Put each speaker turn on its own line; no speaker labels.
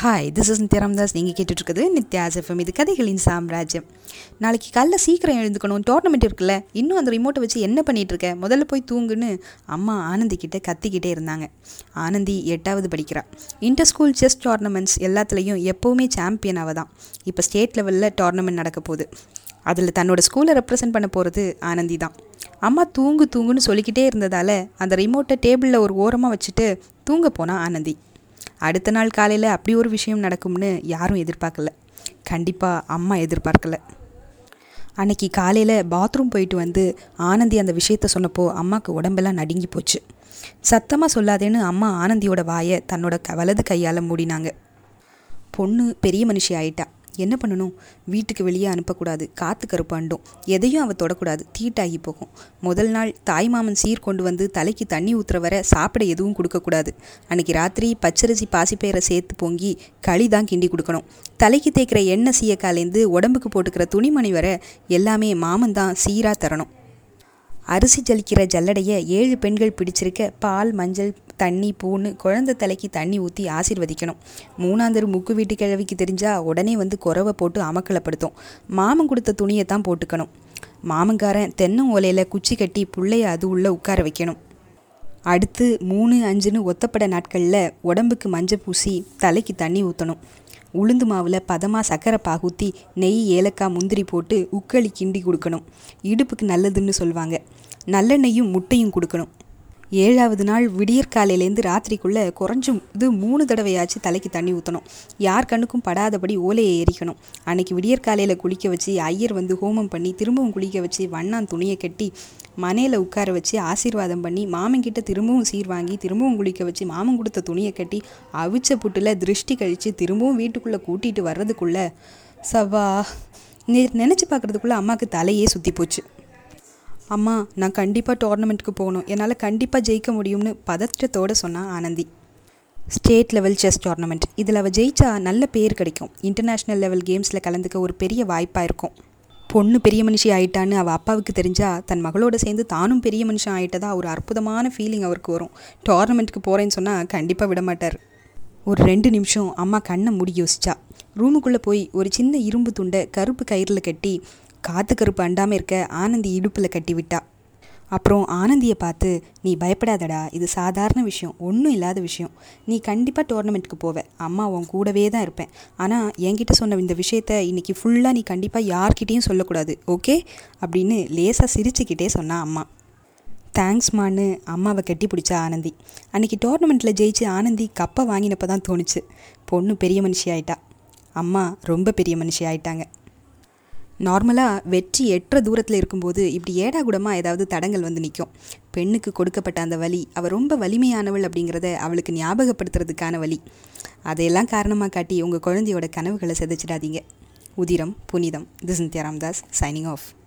hi this is Nithya Ramdas நீங்கள் கேட்டுட்ருக்குது Nithya's FM இது கதைகளின் சாம்ராஜ்யம் நாளைக்கு காலைல சீக்கிரம் எழுந்துக்கணும் டோர்னமெண்ட் இருக்குல்ல இன்னும் அந்த ரிமோட்டை வச்சு என்ன பண்ணிட்டு இருக்க முதல்ல போய் தூங்குன்னு அம்மா ஆனந்தி கிட்ட கத்திக்கிட்டே இருந்தாங்க ஆனந்தி எட்டாவது படிக்கிறா இன்டர் ஸ்கூல் செஸ் டோர்னமெண்ட்ஸ் எல்லாத்துலேயும் எப்போவுமே சாம்பியன் அவ தான் இப்போ ஸ்டேட் லெவலில் டோர்னமெண்ட் நடக்க போகுது அதில் தன்னோட ஸ்கூலை ரெப்ரசன்ட் பண்ண போகிறது ஆனந்தி தான் அம்மா தூங்கு தூங்குன்னு சொல்லிக்கிட்டே இருந்ததால் அந்த ரிமோட்டை டேபிளில் ஒரு ஓரமாக வச்சுட்டு தூங்க போனா ஆனந்தி அடுத்த நாள் காலையில் அப்படி ஒரு விஷயம் நடக்கும்னு யாரும் எதிர்பார்க்கல கண்டிப்பாக அம்மா எதிர்பார்க்கல அன்னைக்கு காலையில் பாத்ரூம் போயிட்டு வந்து ஆனந்தி அந்த விஷயத்த சொன்னப்போ அம்மாவுக்கு உடம்பெல்லாம் நடுங்கி போச்சு சத்தமாக சொல்லாதேன்னு அம்மா ஆனந்தியோட வாயை தன்னோட க வலது கையால் மூடினாங்க பொண்ணு பெரிய மனுஷி ஆயிட்டா என்ன பண்ணணும் வீட்டுக்கு வெளியே அனுப்பக்கூடாது காற்று கருப்பாண்டும் எதையும் அவள் தொடக்கூடாது தீட்டாகி போகும் முதல் நாள் தாய்மாமன் சீர் கொண்டு வந்து தலைக்கு தண்ணி ஊற்றுற வரை சாப்பிட எதுவும் கொடுக்கக்கூடாது அன்னைக்கு ராத்திரி பச்சரிசி பாசிப்பயிரை சேர்த்து பொங்கி களி தான் கிண்டி கொடுக்கணும் தலைக்கு தேய்க்கிற எண்ணெய் சீயக்காலேருந்து உடம்புக்கு போட்டுக்கிற துணிமணி வரை எல்லாமே மாமன் தான் சீராக தரணும் அரிசி ஜலிக்கிற ஜல்லடையை ஏழு பெண்கள் பிடிச்சிருக்க பால் மஞ்சள் தண்ணி பூன்னு குழந்தை தலைக்கு தண்ணி ஊற்றி ஆசீர்வதிக்கணும் மூணாந்தரு முக்கு வீட்டு கிழவிக்கு தெரிஞ்சால் உடனே வந்து குறவை போட்டு அமக்கலப்படுத்தும் மாமன் கொடுத்த துணியை தான் போட்டுக்கணும் மாமங்காரன் தென்னை ஓலையில் குச்சி கட்டி புள்ளைய அது உள்ளே உட்கார வைக்கணும் அடுத்து மூணு அஞ்சுன்னு ஒத்தப்பட நாட்களில் உடம்புக்கு மஞ்சள் பூசி தலைக்கு தண்ணி ஊற்றணும் உளுந்து மாவில் பதமாக சக்கரை பாகூற்றி நெய் ஏலக்காய் முந்திரி போட்டு உக்களி கிண்டி கொடுக்கணும் இடுப்புக்கு நல்லதுன்னு சொல்லுவாங்க நல்லெண்ணெயும் முட்டையும் கொடுக்கணும் ஏழாவது நாள் விடியற்காலையிலேருந்து ராத்திரிக்குள்ளே குறைஞ்சும் இது மூணு தடவையாச்சும் தலைக்கு தண்ணி ஊற்றணும் யார் கண்ணுக்கும் படாதபடி ஓலையை எரிக்கணும் அன்னைக்கு விடியற்காலையில் குளிக்க வச்சு ஐயர் வந்து ஹோமம் பண்ணி திரும்பவும் குளிக்க வச்சு வண்ணான் துணியை கட்டி மனையில் உட்கார வச்சு ஆசீர்வாதம் பண்ணி மாமன்கிட்ட திரும்பவும் சீர் வாங்கி திரும்பவும் குளிக்க வச்சு மாமன் கொடுத்த துணியை கட்டி அவிச்ச புட்டில் திருஷ்டி கழித்து திரும்பவும் வீட்டுக்குள்ளே கூட்டிகிட்டு வர்றதுக்குள்ளே சவா நினச்சி பார்க்குறதுக்குள்ளே அம்மாவுக்கு தலையே சுற்றி போச்சு அம்மா நான் கண்டிப்பாக டோர்னமெண்ட்டுக்கு போகணும் என்னால் கண்டிப்பாக ஜெயிக்க முடியும்னு பதற்றத்தோடு சொன்னா Anandhi state level chess tournament இதில் அவள் ஜெயிச்சா நல்ல பேர் கிடைக்கும் இன்டர்நேஷ்னல் லெவல் கேம்ஸில் கலந்துக்க ஒரு பெரிய வாய்ப்பாக இருக்கும் பொண்ணு பெரிய மனுஷி ஆயிட்டான்னு அவள் அப்பாவுக்கு தெரிஞ்சா தன் மகளோட சேர்ந்து தானும் பெரிய மனுஷன் ஆயிட்டதா ஒரு அற்புதமான ஃபீலிங் அவருக்கு வரும் டோர்னமெண்ட்டுக்கு போகிறேன்னு சொன்னால் கண்டிப்பாக விட மாட்டார் ஒரு ரெண்டு நிமிஷம் அம்மா கண்ணை மூடி யோசிச்சா ரூமுக்குள்ளே போய் ஒரு சின்ன இரும்பு துண்டை கருப்பு கயிறில் கட்டி காற்று கருப்பு அண்டாமல் இருக்க ஆனந்தி இடுப்பில் கட்டி விட்டா அப்புறம் ஆனந்தியை பார்த்து நீ பயப்படாதடா இது சாதாரண விஷயம் ஒன்றும் இல்லாத விஷயம் நீ கண்டிப்பாக டோர்னமெண்ட்டுக்கு போவ அம்மா உன் கூடவே தான் இருப்பேன் ஆனால் என்கிட்ட சொன்ன இந்த விஷயத்த இன்னைக்கு ஃபுல்லாக நீ கண்டிப்பாக யார்கிட்டேயும் சொல்லக்கூடாது ஓகே அப்படின்னு லேசாக சிரிச்சுக்கிட்டே சொன்னா அம்மா தேங்க்ஸ்மான்னு அம்மாவை கட்டி பிடிச்சா ஆனந்தி அன்றைக்கி டோர்னமெண்ட்டில் ஜெயிச்சு ஆனந்தி கப்பை வாங்கினப்போ தான் தோணுச்சு பொண்ணு பெரிய மனுஷி ஆயிட்டா அம்மா ரொம்ப பெரிய மனுஷி ஆயிட்டாங்க நார்மலாக வெற்றி எட்டுற தூரத்தில் இருக்கும்போது இப்படி ஏடாகுடமாக ஏதாவது தடங்கள் வந்து நிற்கும் பெண்ணுக்கு கொடுக்கப்பட்ட அந்த வழி அவள் ரொம்ப வலிமையானவள் அப்படிங்கிறத அவளுக்கு ஞாபகப்படுத்துறதுக்கான வழி அதையெல்லாம் காரணமாக காட்டி உங்கள் குழந்தையோட கனவுகளை சிதைச்சிடாதீங்க உதிரம் புனிதம் this Nithya Ramdas signing of